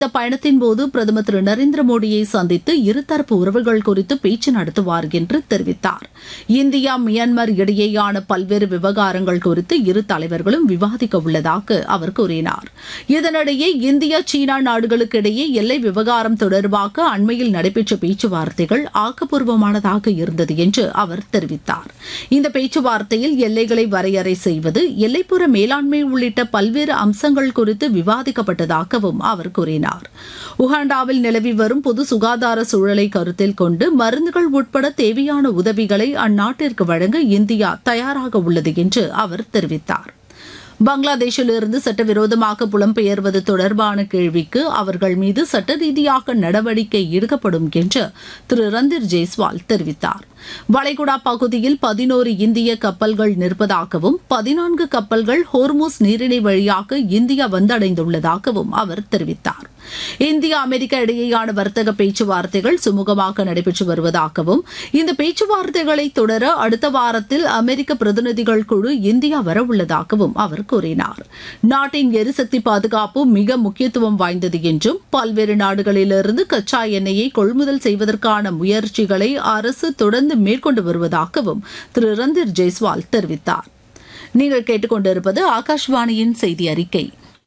இந்த பயணத்தின் போது பிரதமர் திரு நரேந்திர மோடியை சந்தித்து இருதரப்பு உறவுகள் குறித்து பேச்சு நடத்துவார் என்று தெரிவித்தார் இந்தியா மியான்மர் இடையேயான பல்வேறு விவகாரங்கள் குறித்து இரு தலைவர்களும் விவாதிக்க உள்ளதாக அவர் கூறினார் இதனிடையே இந்தியா சீனா நாடுகளுக்கு இடையே எல்லை விவகாரம் தொடர்பாக அண்மையில் நடைபெற்ற பேச்சுவார்த்தைகள் ஆக்கப்பூர்வமானதாக இருந்தது என்று அவர் தெரிவித்தார் இந்த பேச்சுவார்த்தையில் எல்லைகளை வரையறை செய்வது எல்லைப்புற மேலாண்மை உள்ளிட்ட பல்வேறு அம்சங்கள் குறித்து விவாதிக்கப்பட்டதாகவும் அவர் கூறினார் உகாண்டாவில் நிலவி வரும் பொது சுகாதார சூழலை கருத்தில் கொண்டு மருந்துகள் உட்பட தேவையான உதவிகளை அந்நாட்டிற்கு வழங்க இந்தியா தயாராக உள்ளது என்று அவர் தெரிவித்தார் பங்களாதேஷிலிருந்து சட்டவிரோதமாக புலம்பெயர்வது தொடர்பான கேள்விக்கு அவர்கள் மீது சட்ட ரீதியாக நடவடிக்கை எடுக்கப்படும் என்று திரு ரந்தீர் ஜெய்ஸ்வால் தெரிவித்தார் வளைகுடா பகுதியில் பதினோரு இந்திய கப்பல்கள் நிற்பதாகவும் பதினான்கு கப்பல்கள் ஹோர்மூஸ் நீரிணை வழியாக இந்தியா வந்தடைந்துள்ளதாகவும் அவர் தெரிவித்தார் இந்தியா அமெரிக்கா இடையேயான வர்த்தக பேச்சுவார்த்தைகள் சுமூகமாக நடைபெற்று வருவதாகவும் இந்த பேச்சுவார்த்தைகளை தொடர அடுத்த வாரத்தில் அமெரிக்க பிரதிநிதிகள் குழு இந்தியா வரவுள்ளதாகவும் அவர் கூறினார் நாட்டின் எரிசக்தி பாதுகாப்பு மிக முக்கியத்துவம் வாய்ந்தது என்றும் பல்வேறு நாடுகளிலிருந்து கச்சா எண்ணெயை கொள்முதல் செய்வதற்கான முயற்சிகளை அரசு தொடர்ந்து மேற்கொண்டு வருவதாகவும் திரு ரந்தீர் ஜெய்ஸ்வால் தெரிவித்தார் நீங்கள் கேட்டுக்கொண்டிருப்பது ஆகாஷ்வாணியின் செய்தி அறிக்கை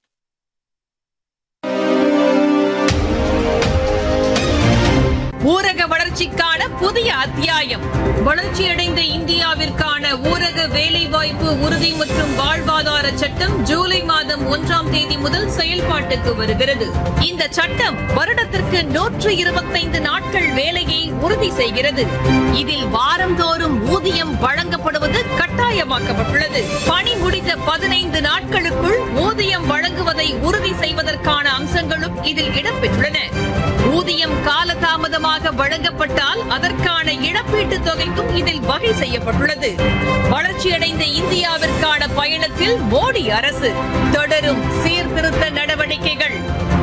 ஊரக வளர்ச்சிக்கான புதிய அத்தியாயம் வளர்ச்சியடைந்த இந்தியாவிற்கான ஊரக வேலைவாய்ப்பு உறுதி மற்றும் வாழ்வாதார சட்டம் ஜூலை மாதம் ஒன்றாம் தேதி முதல் செயல்பாட்டுக்கு வருகிறது இந்த சட்டம் வருடத்திற்கு நூற்று இருபத்தைந்து நாட்கள் வேலையை உறுதி செய்கிறது இதில் வாரந்தோறும் ஊதியம் வழங்கப்படுவது கட்டாயமாக்கப்பட்டுள்ளது பணி முடிந்த பதினைந்து நாட்களுக்குள் ஊதியம் வழங்குவதை உறுதி செய்வதற்கான அம்சங்களும் இதில் இடம்பெற்றுள்ளன ஊதியம் காலதாமதமாக வழங்கப்பட்டால் அதற்கான இழப்பீட்டுத் தொகைக்கும் இதில் வகை செய்யப்பட்டுள்ளது வளர்ச்சியடைந்த இந்தியாவிற்கான பயணத்தில் மோடி அரசு தொடரும் சீர்திருத்த நடவடிக்கைகள்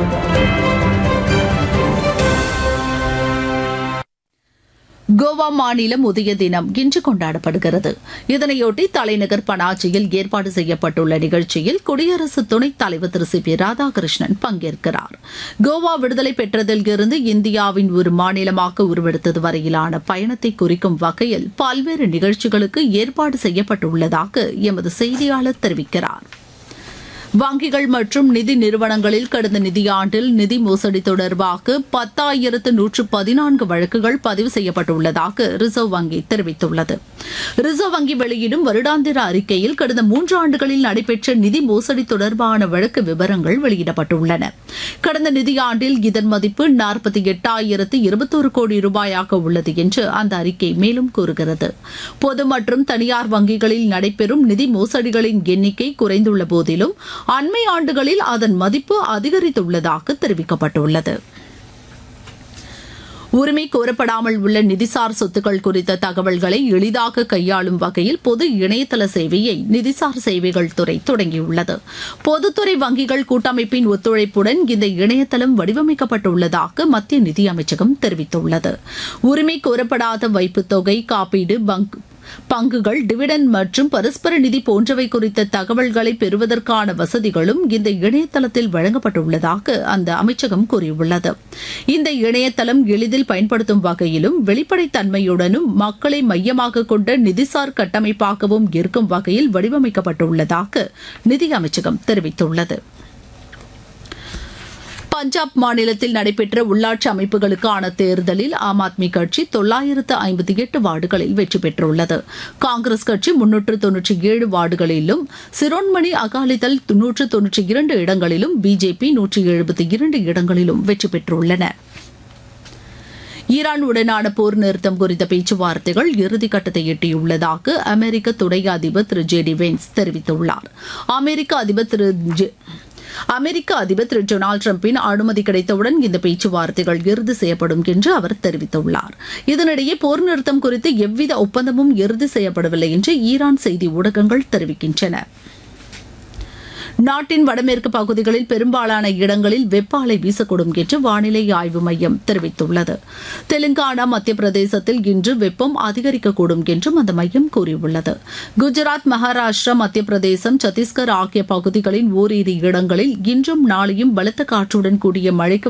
கோவா மாநிலம் உதய தினம் இன்று கொண்டாடப்படுகிறது இதனையொட்டி தலைநகர் பனாஜியில் ஏற்பாடு செய்யப்பட்டுள்ள நிகழ்ச்சியில் குடியரசு துணைத் தலைவர் திரு சி பி ராதாகிருஷ்ணன் பங்கேற்கிறார் கோவா விடுதலை பெற்றதில் இருந்து இந்தியாவின் ஒரு மாநிலமாக உருவெடுத்தது வரையிலான பயணத்தை குறிக்கும் வகையில் பல்வேறு நிகழ்ச்சிகளுக்கு ஏற்பாடு செய்யப்பட்டுள்ளதாக எமது செய்தியாளர் தெரிவிக்கிறார் வங்கிகள் மற்றும் நிதி நிறுவனங்களில் கடந்த நிதியாண்டில் நிதி மோசடி தொடர்பாக பத்தாயிரத்து நூற்று பதினான்கு வழக்குகள் பதிவு செய்யப்பட்டுள்ளதாக ரிசர்வ் வங்கி தெரிவித்துள்ளது ரிசர்வ் வங்கி வெளியிடும் வருடாந்திர அறிக்கையில் கடந்த மூன்று ஆண்டுகளில் நடைபெற்ற நிதி மோசடி தொடர்பான வழக்கு விவரங்கள் வெளியிடப்பட்டுள்ளன கடந்த நிதியாண்டில் இதன் மதிப்பு நாற்பத்தி எட்டாயிரத்து இருபத்தோரு கோடி ரூபாயாக உள்ளது என்று அந்த அறிக்கை மேலும் கூறுகிறது பொது மற்றும் தனியார் வங்கிகளில் நடைபெறும் நிதி மோசடிகளின் எண்ணிக்கை குறைந்துள்ள போதிலும் அண்மை ஆண்டுகளில் அதன் மதிப்பு அதிகரித்துள்ளதாக தெரிவிக்கப்பட்டுள்ளது உரிமை கோரப்படாமல் உள்ள நிதிசார் சொத்துக்கள் குறித்த தகவல்களை எளிதாக கையாளும் வகையில் பொது இணையதள சேவையை நிதிசார் சேவைகள் துறை தொடங்கியுள்ளது பொதுத்துறை வங்கிகள் கூட்டமைப்பின் ஒத்துழைப்புடன் இந்த இணையதளம் வடிவமைக்கப்பட்டுள்ளதாக மத்திய நிதியமைச்சகம் தெரிவித்துள்ளது உரிமை கோரப்படாத வைப்புத் தொகை காப்பீடு பங்க் பங்குகள் டிவிடன் மற்றும் பரஸ்பர நிதி போன்றவை குறித்த தகவல்களை பெறுவதற்கான வசதிகளும் இந்த இணையதளத்தில் வழங்கப்பட்டுள்ளதாக அந்த அமைச்சகம் கூறியுள்ளது இந்த இணையதளம் எளிதில் பயன்படுத்தும் வகையிலும் வெளிப்படைத்தன்மையுடனும் மக்களை மையமாக கொண்ட நிதிசார் கட்டமைப்பாகவும் இருக்கும் வகையில் வடிவமைக்கப்பட்டுள்ளதாக நிதி அமைச்சகம் தெரிவித்துள்ளது பஞ்சாப் மாநிலத்தில் நடைபெற்ற உள்ளாட்சி அமைப்புகளுக்கான தேர்தலில் ஆம் ஆத்மி கட்சி தொள்ளாயிரத்து ஐம்பத்தி எட்டு வார்டுகளில் வெற்றி பெற்றுள்ளது காங்கிரஸ் கட்சி முன்னூற்று தொன்னூற்றி ஏழு வார்டுகளிலும் சிரோன்மணி அகாலிதள் நூற்று தொன்னூற்றி இரண்டு இடங்களிலும் பிஜேபி நூற்றி எழுபத்தி இரண்டு இடங்களிலும் வெற்றி பெற்றுள்ளன ஈரான் உடனான போர் நிறுத்தம் குறித்த பேச்சுவார்த்தைகள் இறுதிக்கட்டத்தை எட்டியுள்ளதாக அமெரிக்க துணை அதிபர் திரு ஜே டி வென்ஸ் தெரிவித்துள்ளார் அமெரிக்க அதிபர் திரு ஜெ- அமெரிக்க அதிபர் திரு டொனால்டு டிரம்பின் அனுமதி கிடைத்தவுடன் இந்த பேச்சுவார்த்தைகள் இறுதி செய்யப்படும் என்று அவர் தெரிவித்துள்ளார் இதனிடையே போர் நிறுத்தம் குறித்து எவ்வித ஒப்பந்தமும் இறுதி செய்யப்படவில்லை என்று ஈரான் செய்தி ஊடகங்கள் தெரிவிக்கின்றன நாட்டின் வடமேற்கு பகுதிகளில் பெரும்பாலான இடங்களில் வெப்ப அலை வீசக்கூடும் என்று வானிலை ஆய்வு மையம் தெரிவித்துள்ளது தெலுங்கானா மத்திய பிரதேசத்தில் இன்று வெப்பம் அதிகரிக்கக்கூடும் என்றும் அந்த மையம் கூறியுள்ளது குஜராத் மகாராஷ்டிரா மத்திய பிரதேசம் சத்தீஸ்கர் ஆகிய பகுதிகளின் ஓரிரு இடங்களில் இன்றும் நாளையும் பலத்த காற்றுடன் கூடிய மழைக்கு